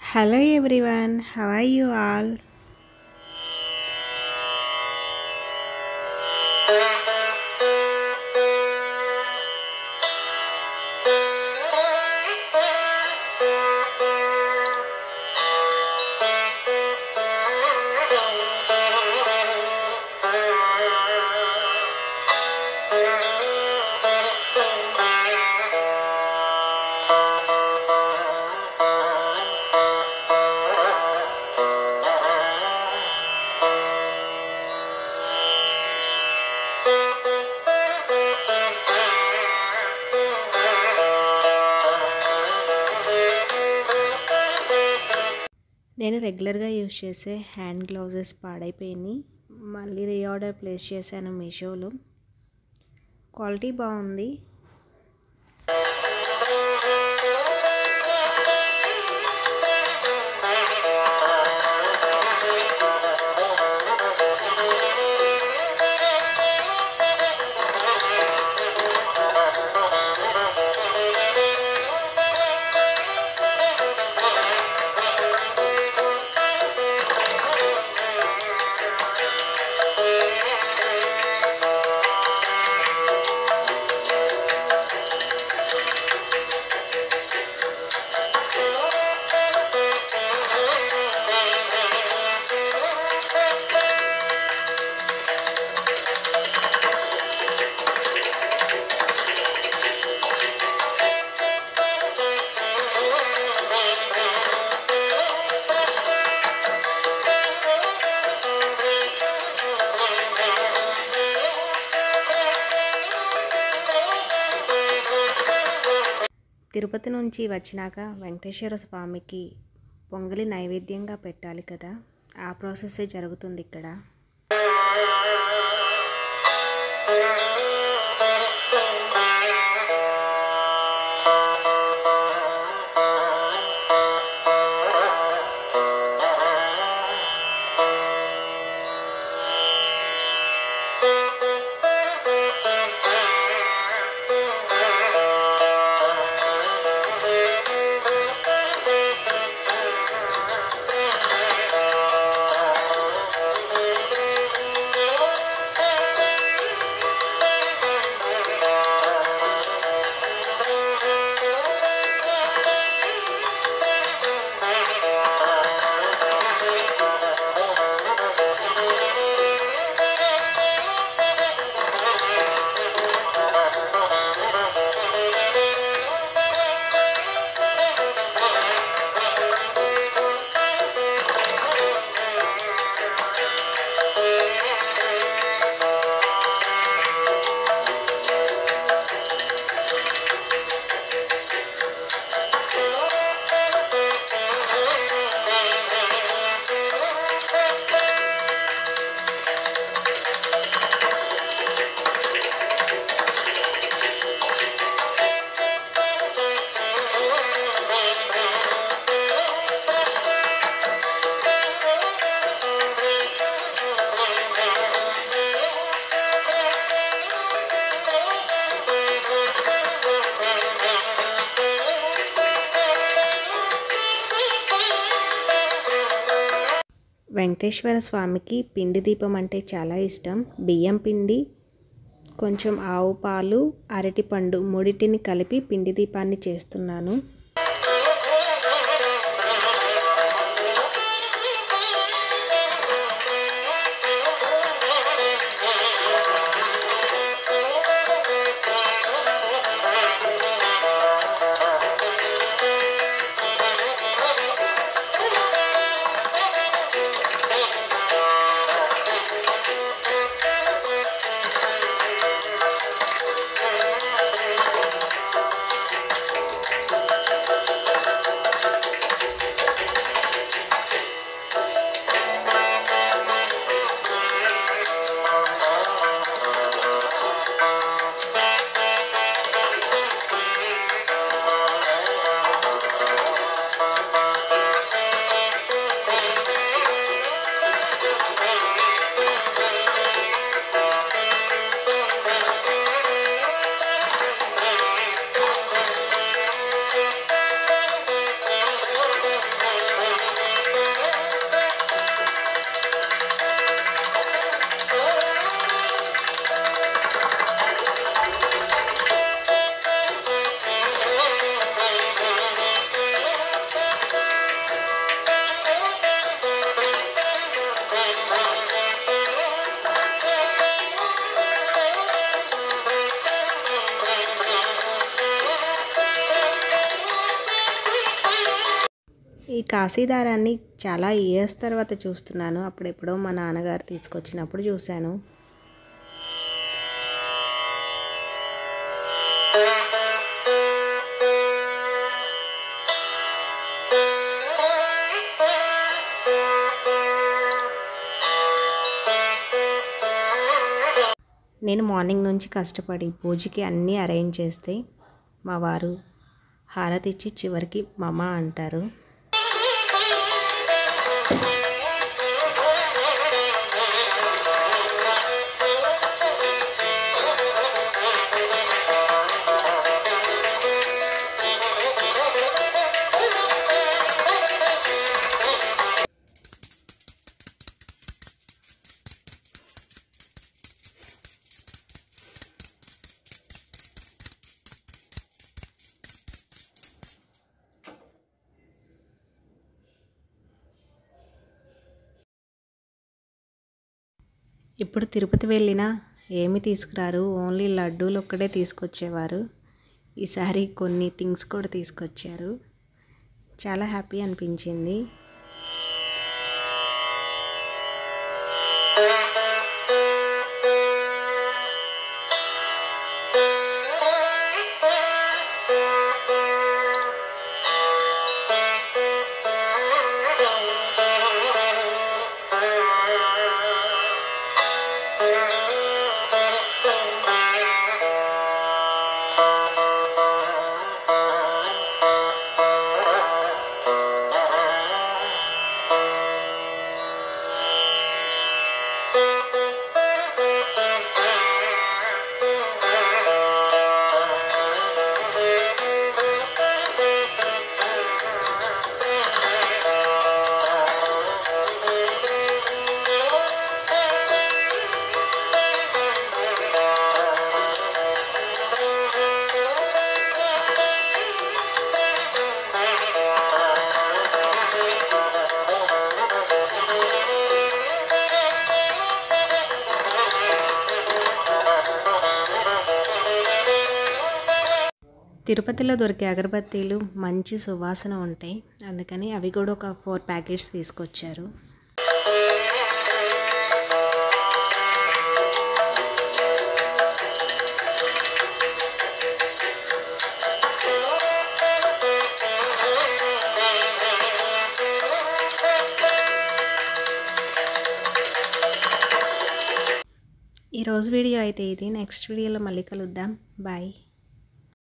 Hello everyone, how are you all? నేను రెగ్యులర్గా use చేసే హ్యాండ్ గ్లౌజెస్ పాడైపోయినాయి మళ్ళీ రీఆర్డర్ ప్లేస్ చేశాను మీషోలో క్వాలిటీ బాగుంది తిరుపతి నుంచి వచ్చినాక వెంకటేశ్వర స్వామికి పొంగలి నైవేద్యంగా పెట్టాలి కదా ఆ ప్రాసెస్సే జరుగుతుంది ఇక్కడ వెంకటేశ్వర స్వామికి పిండి దీపం అంటే చాలా ఇష్టం బియ్యం పిండి కొంచెం ఆవు పాలు అరటిపండు మూడిటిని కలిపి పిండి దీపాన్ని చేస్తున్నాను ఈ కాశీదారాన్ని చాలా ఇయర్స్ తర్వాత చూస్తున్నాను అప్పుడు ఎప్పుడో మా నాన్నగారు తీసుకొచ్చినప్పుడు చూశాను నేను మార్నింగ్ నుంచి కష్టపడి పూజకి అన్నీ అరేంజ్ చేస్తే మా వారు హారతి ఇచ్చి చివరికి మమ అంటారు ఇప్పుడు తిరుపతి వెళ్ళినా ఏమి తీసుకురారు ఓన్లీ లడ్డూలు ఒక్కడే తీసుకొచ్చేవారు ఈసారి కొన్ని థింగ్స్ కూడా తీసుకొచ్చారు చాలా హ్యాపీ అనిపించింది తిరుపతిలో దొరికే అగరబత్తీలు మంచి సువాసన ఉంటాయి అందుకని అవి కూడా ఒక ఫోర్ ప్యాకెట్స్ తీసుకొచ్చారు ఈరోజు వీడియో అయితే ఇది నెక్స్ట్ వీడియోలో మళ్ళీ కలుద్దాం బాయ్